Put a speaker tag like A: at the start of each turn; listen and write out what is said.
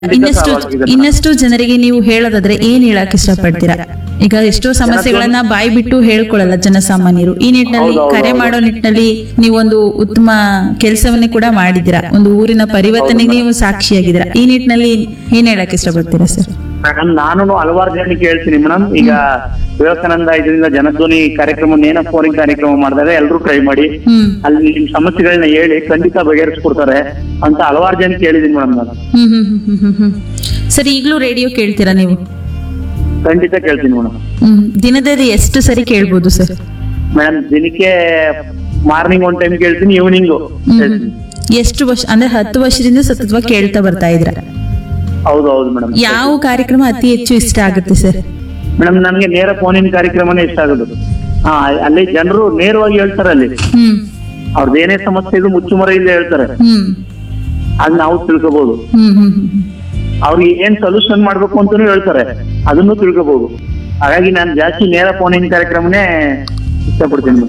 A: ಇನ್ನಷ್ಟು
B: ಸಾರ್ವಜನಿಕರು.
A: ಇನ್ನಷ್ಟು ಜನರಿಗೆ ನೀವು ಹೇಳೋದಾದ್ರೆ ಏನ್ ಹೇಳಕ್ ಇಷ್ಟಪಡ್ತೀರಾ ಈಗ ಎಷ್ಟೋ ಸಮಸ್ಯೆಗಳನ್ನ ಬಾಯಿ ಬಿಟ್ಟು ಹೇಳ್ಕೊಳ್ಳಲ್ಲ ಜನಸಾಮಾನ್ಯರು ಈ ನಿಟ್ಟಿನಲ್ಲಿ
B: ಹೌದು, ಹೌದು,
A: ಕರೆ
B: ಹೌದು.
A: ಮಾಡೋ ನಿಟ್ಟಿನಲ್ಲಿ ನೀವೊಂದು ಉತ್ತಮ ಕೆಲಸವನ್ನೇ ಕೂಡ ಮಾಡಿದ್ದೀರಾ ಒಂದು ಊರಿನ ಪರಿವರ್ತನೆಗೆ ನೀವು ಸಾಕ್ಷಿಯಾಗಿದ್ದೀರಾ ಈ ನಿಟ್ಟಿನಲ್ಲಿ ಏನ್ ಹೇಳಕ್ ಇಷ್ಟಪಡ್ತೀರಾ ಸರ್
B: ಮೇಡಮ್ ನಾನು ಹಲವಾರು ಜನಕ್ಕೆ ಹೇಳ್ತೀನಿ ಮೇಡಮ್ ಈಗ ವಿವೇಕಾನಂದ ಇದರಿಂದ ಜನಧ್ವನಿ ಕಾರ್ಯಕ್ರಮ ನೇನ ಫೋನಿಂಗ್ ಕಾರ್ಯಕ್ರಮ ಮಾಡಿದಾಗ ಎಲ್ಲರೂ ಟ್ರೈ ಮಾಡಿ
A: ಹ್ಮ್
B: ಅಲ್ಲಿ ನಿಮ್ ಸಮಸ್ಯೆಗಳನ್ನ ಹೇಳಿ ಖಂಡಿತ ಬಗೆಹರಿಸ್ಕೊಡ್ತಾರೆ ಅಂತ ಹಲವಾರು ಜನಕ್ಕೆ ಹೇಳಿದೀನಿ ಮೇಡಮ್ ನಾನು
A: ಹ್ಮ್ ಹ್ಮ್ ಹ್ಮ್ ಹ್ಮ್ ಹ್ಮ್ ಹ್ಮ್ ಸರ್ ಈಗಲೂ ರೇಡಿಯೋ ಕೇಳ್ತೀರಾ ನೀವು
B: ಖಂಡಿತ ಕೇಳ್ತೀನಿ ಮೇಡಮ್
A: ಹ್ಮ್ ದಿನದಲ್ಲಿ ಎಷ್ಟು ಸರಿ ಕೇಳ್ಬೋದು ಸರ್
B: ಮೇಡಮ್ ದಿನಕ್ಕೆ ಮಾರ್ನಿಂಗ್ ಒಂದ್ ಟೈಮ್ ಕೇಳ್ತೀನಿ ಈವ್ನಿಂಗು
A: ಹ್ಮ್ ಹ್ಮ್. ಎಷ್ಟು ವರ್ಷ ಅಂದ್ರೆ ಹತ್ತು ವರ್ಷದಿಂದ ಸತತವಾಗಿ ಕೇಳ್ತಾ ಬರ್ತಾ ಇದ್ರ
B: ಹೌದು ಹೌದು ಮೇಡಮ್
A: ಯಾವ ಕಾರ್ಯಕ್ರಮ ಅತಿ ಹೆಚ್ಚು ಇಷ್ಟ ಆಗುತ್ತೆ ಸರ್
B: ಮೇಡಮ್ ನನ್ಗೆ ನೇರ ಫೋನಿನ ಕಾರ್ಯಕ್ರಮನೇ ಇಷ್ಟ ಆಗೋದು ಹಾ ಅಲ್ಲಿ ಜನರು ನೇರವಾಗಿ ಹೇಳ್ತಾರೆ ಅಲ್ಲಿ
A: ಹ್ಮ್
B: ಅವ್ರದ್ದು ಏನೇ ಸಮಸ್ಯೆ ಇದು ಮುಚ್ಚುಮರೆಯಿಂದ ಹೇಳ್ತಾರೆ
A: ಹ್ಮ್
B: ಅದ್ ನಾವು ತಿಳ್ಕೊಬಹುದು
A: ಹ್ಮ್ ಹ್ಮ್ ಹ್ಮ್ ಹ್ಮ್.
B: ಅವ್ರಿಗೆ ಏನ್ ಸೊಲ್ಯೂಷನ್ ಮಾಡ್ಬೇಕು ಅಂತಾನು ಹೇಳ್ತಾರೆ ಅದನ್ನು ತಿಳ್ಕೊಬಹುದು ಹಾಗಾಗಿ ನಾನು ಜಾಸ್ತಿ ನೇರ ಫೋನಿನ ಕಾರ್ಯಕ್ರಮನೇ ಇಷ್ಟಪಡ್ತೀನಿ